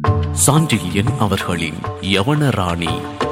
சாண்டில்யன் அவர்களின் யவனராணி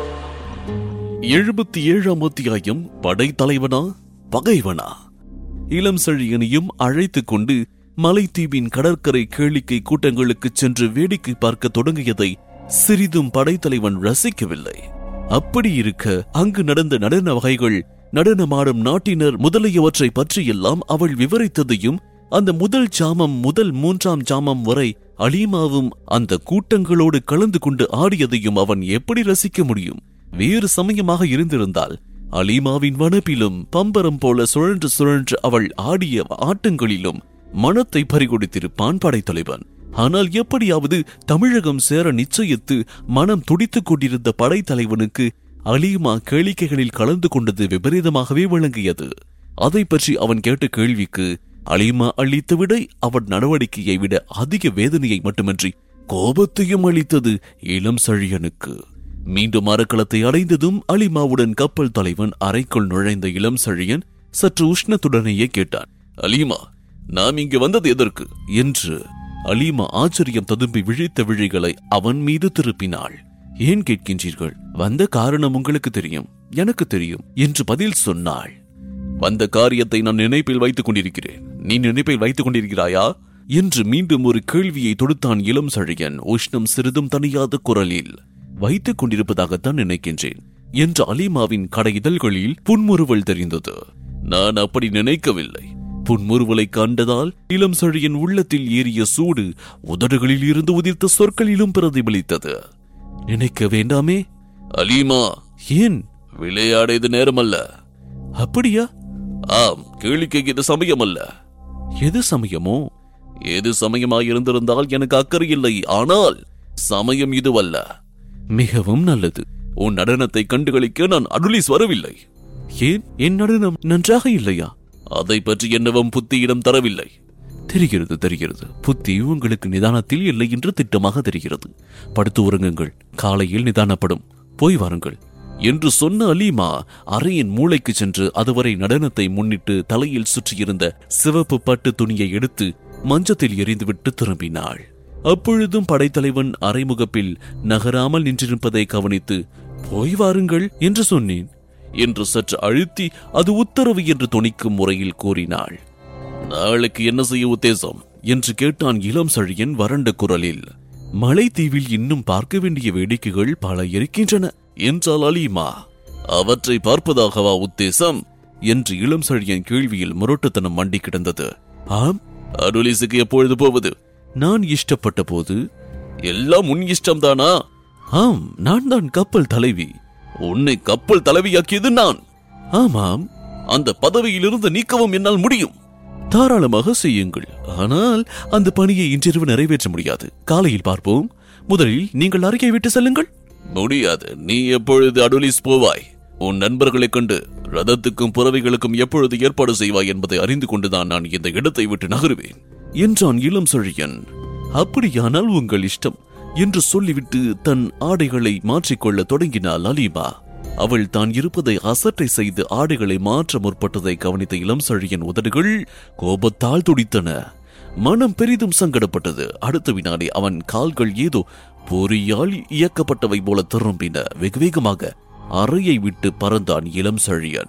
எழுபத்தி ஏழாம் அத்தியாயம் படைத்தலைவனா பகைவனா இளம் செழியனையும் அழைத்துக் கொண்டு மலைத்தீவின் கடற்கரை கேளிக்கை கூட்டங்களுக்கு சென்று வேடிக்கை பார்க்க தொடங்கியதை சிறிதும் படைத்தலைவன் ரசிக்கவில்லை அப்படி இருக்க அங்கு நடந்த நடன வகைகள் நடனமாடும் நாட்டினர் முதலியவற்றை பற்றியெல்லாம் அவள் விவரித்ததையும் அந்த முதல் சாமம் முதல் மூன்றாம் சாமம் வரை அலீமாவும் அந்த கூட்டங்களோடு கலந்து கொண்டு ஆடியதையும் அவன் எப்படி ரசிக்க முடியும் வேறு சமயமாக இருந்திருந்தால் அலீமாவின் வனப்பிலும் பம்பரம் போல சுழன்று சுழன்று அவள் ஆடிய ஆட்டங்களிலும் மனத்தை பறிகொடுத்திருப்பான் படைத்தலைவன் ஆனால் எப்படியாவது தமிழகம் சேர நிச்சயித்து மனம் துடித்துக் கொண்டிருந்த படைத்தலைவனுக்கு அலீமா கேளிக்கைகளில் கலந்து கொண்டது விபரீதமாகவே விளங்கியது அதை பற்றி அவன் கேட்ட கேள்விக்கு அலீமா அளித்த விடை அவன் நடவடிக்கையை விட அதிக வேதனையை மட்டுமின்றி கோபத்தையும் அளித்தது இளம் சழியனுக்கு மீண்டும் அறக்களத்தை அடைந்ததும் அலிமாவுடன் கப்பல் தலைவன் அறைக்குள் நுழைந்த இளம் சழியன் சற்று உஷ்ணத்துடனேயே கேட்டான் அலீமா நாம் இங்கு வந்தது எதற்கு என்று அலீமா ஆச்சரியம் ததும்பி விழித்த விழிகளை அவன் மீது திருப்பினாள் ஏன் கேட்கின்றீர்கள் வந்த காரணம் உங்களுக்கு தெரியும் எனக்கு தெரியும் என்று பதில் சொன்னாள் வந்த காரியத்தை நான் நினைப்பில் வைத்துக் கொண்டிருக்கிறேன் நீ நினைப்பில் வைத்துக் கொண்டிருக்கிறாயா என்று மீண்டும் ஒரு கேள்வியை தொடுத்தான் இளம் சழியன் உஷ்ணம் சிறிதும் தனியாத குரலில் வைத்துக் கொண்டிருப்பதாகத்தான் நினைக்கின்றேன் என்று அலிமாவின் கடை இதழ்களில் புன்முறுவல் தெரிந்தது நான் அப்படி நினைக்கவில்லை புன்முறுவலை கண்டதால் இளம் சழியன் உள்ளத்தில் ஏறிய சூடு உதடுகளில் இருந்து உதிர்த்த சொற்களிலும் பிரதிபலித்தது நினைக்க வேண்டாமே அலீமா ஏன் விளையாட இது நேரமல்ல அப்படியா ஆம் கேளிக்கைக்கு இது சமயம் அல்ல எது சமயமோ எது சமயமாயிருந்திருந்தால் எனக்கு அக்கறை இல்லை ஆனால் சமயம் இதுவல்ல மிகவும் நல்லது உன் நடனத்தை கண்டுகளிக்க நான் அருளிஸ் வரவில்லை ஏன் என் நடனம் நன்றாக இல்லையா அதை பற்றி என்னவும் புத்தியிடம் தரவில்லை தெரிகிறது தெரிகிறது புத்தி உங்களுக்கு நிதானத்தில் இல்லை என்று திட்டமாக தெரிகிறது படுத்து உறங்குங்கள் காலையில் நிதானப்படும் போய் வாருங்கள் என்று சொன்ன அலீமா அறையின் மூளைக்கு சென்று அதுவரை நடனத்தை முன்னிட்டு தலையில் சுற்றியிருந்த சிவப்பு பட்டு துணியை எடுத்து மஞ்சத்தில் எறிந்துவிட்டு திரும்பினாள் அப்பொழுதும் படைத்தலைவன் அறைமுகப்பில் நகராமல் நின்றிருப்பதை கவனித்து போய் வாருங்கள் என்று சொன்னேன் என்று சற்று அழுத்தி அது உத்தரவு என்று தொனிக்கும் முறையில் கூறினாள் நாளைக்கு என்ன செய்ய உத்தேசம் என்று கேட்டான் இளம் சழியன் வறண்ட குரலில் மலைத்தீவில் இன்னும் பார்க்க வேண்டிய வேடிக்கைகள் பல இருக்கின்றன என்றால் அலீமா அவற்றை பார்ப்பதாகவா உத்தேசம் என்று இளம் சழியன் கேள்வியில் முரட்டுத்தனம் மண்டி கிடந்தது ஆம் அருளிசுக்கு எப்பொழுது போவது நான் இஷ்டப்பட்ட போது எல்லாம் உன் இஷ்டம்தானா ஆம் நான் தான் கப்பல் தலைவி உன்னை கப்பல் தலைவியாக்கியது நான் ஆமாம் அந்த பதவியிலிருந்து நீக்கவும் என்னால் முடியும் தாராளமாக செய்யுங்கள் ஆனால் அந்த பணியை இன்றிரவு நிறைவேற்ற முடியாது காலையில் பார்ப்போம் முதலில் நீங்கள் அறிக்கை விட்டு செல்லுங்கள் முடியாது நீ எப்பொழுது அடோலிஸ் போவாய் உன் நண்பர்களைக் கண்டு ரதத்துக்கும் புறவைகளுக்கும் எப்பொழுது ஏற்பாடு செய்வாய் என்பதை அறிந்து கொண்டுதான் நான் இந்த இடத்தை விட்டு நகருவேன் என்றான் இளம் சொழியன் அப்படியானால் உங்கள் இஷ்டம் என்று சொல்லிவிட்டு தன் ஆடைகளை மாற்றிக்கொள்ள தொடங்கினாள் அலீமா அவள் தான் இருப்பதை அசட்டை செய்து ஆடைகளை மாற்ற முற்பட்டதை கவனித்த இளம் சழியன் உதடுகள் கோபத்தால் துடித்தன மனம் பெரிதும் சங்கடப்பட்டது அடுத்த வினாடி அவன் கால்கள் ஏதோ பொறியால் இயக்கப்பட்டவை போல திரும்பின வெகு வேகமாக அறையை விட்டு பறந்தான் இளம் சழியன்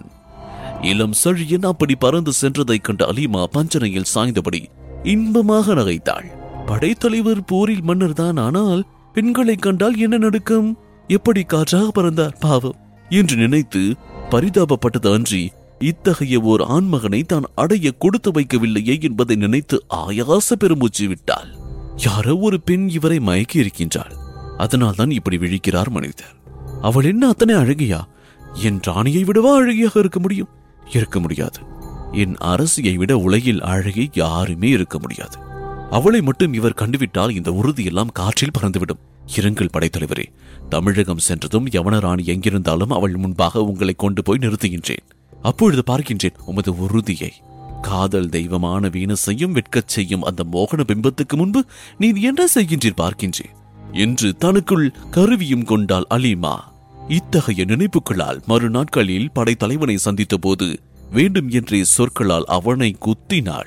இளம் சழியன் அப்படி பறந்து சென்றதைக் கண்ட அலிமா பஞ்சனையில் சாய்ந்தபடி இன்பமாக நகைத்தாள் படைத்தலைவர் போரில் மன்னர் தான் ஆனால் பெண்களைக் கண்டால் என்ன நடுக்கம் எப்படி காற்றாக பறந்தார் பாவம் என்று நினைத்து பரிதாபப்பட்டது அன்றி இத்தகைய ஓர் ஆண்மகனை தான் அடைய கொடுத்து வைக்கவில்லையே என்பதை நினைத்து ஆயாச பெருமூச்சு விட்டாள் யாரோ ஒரு பெண் இவரை மயக்கி இருக்கின்றாள் அதனால் தான் இப்படி விழிக்கிறார் மனிதர் அவள் என்ன அத்தனை அழகியா என் ராணியை விடவா அழகியாக இருக்க முடியும் இருக்க முடியாது என் அரசியை விட உலகில் அழகி யாருமே இருக்க முடியாது அவளை மட்டும் இவர் கண்டுவிட்டால் இந்த உறுதியெல்லாம் காற்றில் பறந்துவிடும் இருங்கள் படைத்தலைவரே தமிழகம் சென்றதும் யவனராணி எங்கிருந்தாலும் அவள் முன்பாக உங்களை கொண்டு போய் நிறுத்துகின்றேன் அப்பொழுது பார்க்கின்றேன் உமது உறுதியை காதல் தெய்வமான வீனஸையும் வெட்கச் செய்யும் அந்த மோகன பிம்பத்துக்கு முன்பு நீ என்ன செய்கின்றீர் பார்க்கின்றேன் என்று தனக்குள் கருவியும் கொண்டாள் அலீமா இத்தகைய நினைப்புகளால் மறுநாட்களில் படைத்தலைவனை சந்தித்த போது வேண்டும் என்றே சொற்களால் அவனை குத்தினாள்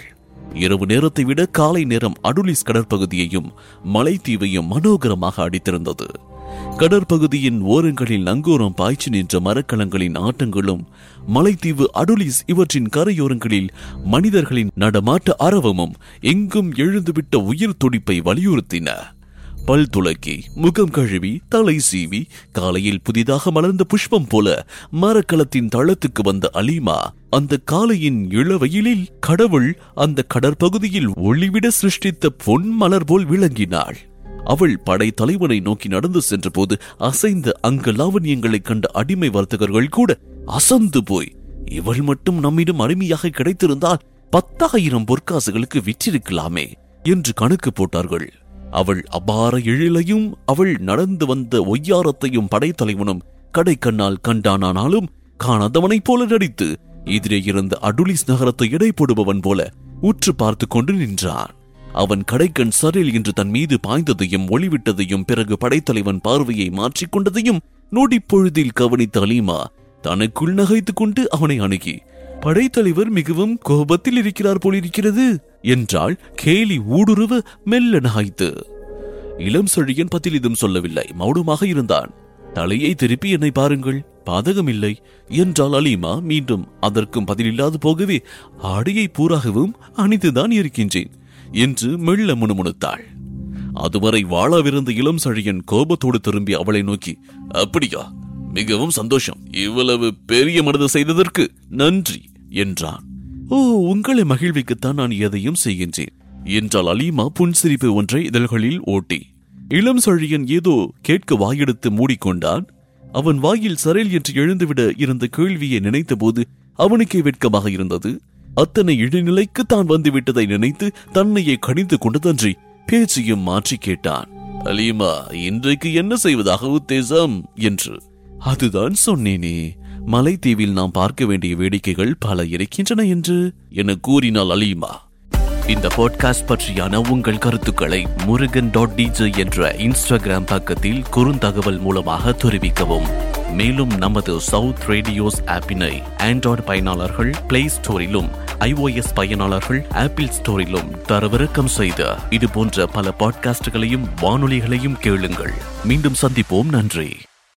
இரவு நேரத்தை விட காலை நேரம் அடுலிஸ் கடற்பகுதியையும் மலைத்தீவையும் மனோகரமாக அடித்திருந்தது கடற்பகுதியின் ஓரங்களில் நங்கூரம் பாய்ச்சி நின்ற மரக்கலங்களின் ஆட்டங்களும் மலைத்தீவு அடுலிஸ் இவற்றின் கரையோரங்களில் மனிதர்களின் நடமாட்ட அரவமும் எங்கும் எழுந்துவிட்ட உயிர் துடிப்பை வலியுறுத்தின பல் துளக்கி முகம் கழுவி தலை சீவி காலையில் புதிதாக மலர்ந்த புஷ்பம் போல மரக்கலத்தின் தளத்துக்கு வந்த அலீமா அந்த காலையின் இளவெயிலில் கடவுள் அந்த கடற்பகுதியில் ஒளிவிட சிருஷ்டித்த பொன் மலர் போல் விளங்கினாள் அவள் படை தலைவனை நோக்கி நடந்து சென்றபோது அசைந்த அங்க லாவண்யங்களைக் கண்ட அடிமை வர்த்தகர்கள் கூட அசந்து போய் இவள் மட்டும் நம்மிடம் அருமையாக கிடைத்திருந்தால் பத்தாயிரம் பொற்காசுகளுக்கு விற்றிருக்கலாமே என்று கணக்கு போட்டார்கள் அவள் அபார எழிலையும் அவள் நடந்து வந்த ஒய்யாரத்தையும் படைத்தலைவனும் கடைக்கண்ணால் கண்டானானாலும் காணாதவனைப் போல நடித்து எதிரே இருந்த அடுலிஸ் நகரத்தை எடை போடுபவன் போல உற்று பார்த்து கொண்டு நின்றான் அவன் கடைக்கண் சரில் என்று தன் மீது பாய்ந்ததையும் ஒளிவிட்டதையும் பிறகு படைத்தலைவன் பார்வையை மாற்றிக்கொண்டதையும் நொடிப்பொழுதில் கவனித்த அலீமா தனக்குள் நகைத்துக் கொண்டு அவனை அணுகி படைத்தலைவர் மிகவும் கோபத்தில் இருக்கிறார் போலிருக்கிறது என்றாள் கேலி ஊடுருவ மெல்ல நகைத்து இளம் செழியன் பதிலிதும் சொல்லவில்லை மௌனமாக இருந்தான் தலையை திருப்பி என்னை பாருங்கள் பாதகமில்லை என்றால் அலீமா மீண்டும் அதற்கும் பதிலில்லாது போகவே ஆடையை பூராகவும் அணிந்துதான் இருக்கின்றேன் என்று மெல்ல முணுமுணுத்தாள் அதுவரை வாழாவிருந்த இளம் சழியன் கோபத்தோடு திரும்பி அவளை நோக்கி அப்படியா மிகவும் சந்தோஷம் இவ்வளவு பெரிய மனது செய்ததற்கு நன்றி என்றான் ஓ உங்களை மகிழ்விக்கத்தான் நான் எதையும் செய்கின்றேன் என்றால் அலீமா புன்சிரிப்பு ஒன்றை இதழ்களில் ஓட்டி இளம் சழியன் ஏதோ கேட்க வாயெடுத்து மூடிக்கொண்டான் அவன் வாயில் சரேல் என்று எழுந்துவிட இருந்த கேள்வியை நினைத்தபோது அவனுக்கே வெட்கமாக இருந்தது அத்தனை இடைநிலைக்கு தான் வந்து விட்டதை நினைத்து தன்னையே கணிந்து கொண்டதன்றி பேச்சையும் மாற்றி கேட்டான் அலீமா இன்றைக்கு என்ன செய்வதாக உத்தேசம் என்று அதுதான் சொன்னேனே மலைத்தீவில் நாம் பார்க்க வேண்டிய வேடிக்கைகள் பல இருக்கின்றன என்று என கூறினாள் அலீமா இந்த பாட்காஸ்ட் பற்றியான உங்கள் கருத்துக்களை முருகன் டாட் டிஜே என்ற இன்ஸ்டாகிராம் பக்கத்தில் குறுந்தகவல் மூலமாக தெரிவிக்கவும் மேலும் நமது சவுத் ரேடியோஸ் ஆப்பினை ஆண்ட்ராய்டு பயனாளர்கள் பிளே ஸ்டோரிலும் ஐஓஎஸ் பயனாளர்கள் ஆப்பிள் ஸ்டோரிலும் தரவிறக்கம் செய்த இது போன்ற பல பாட்காஸ்டுகளையும் வானொலிகளையும் கேளுங்கள் மீண்டும் சந்திப்போம் நன்றி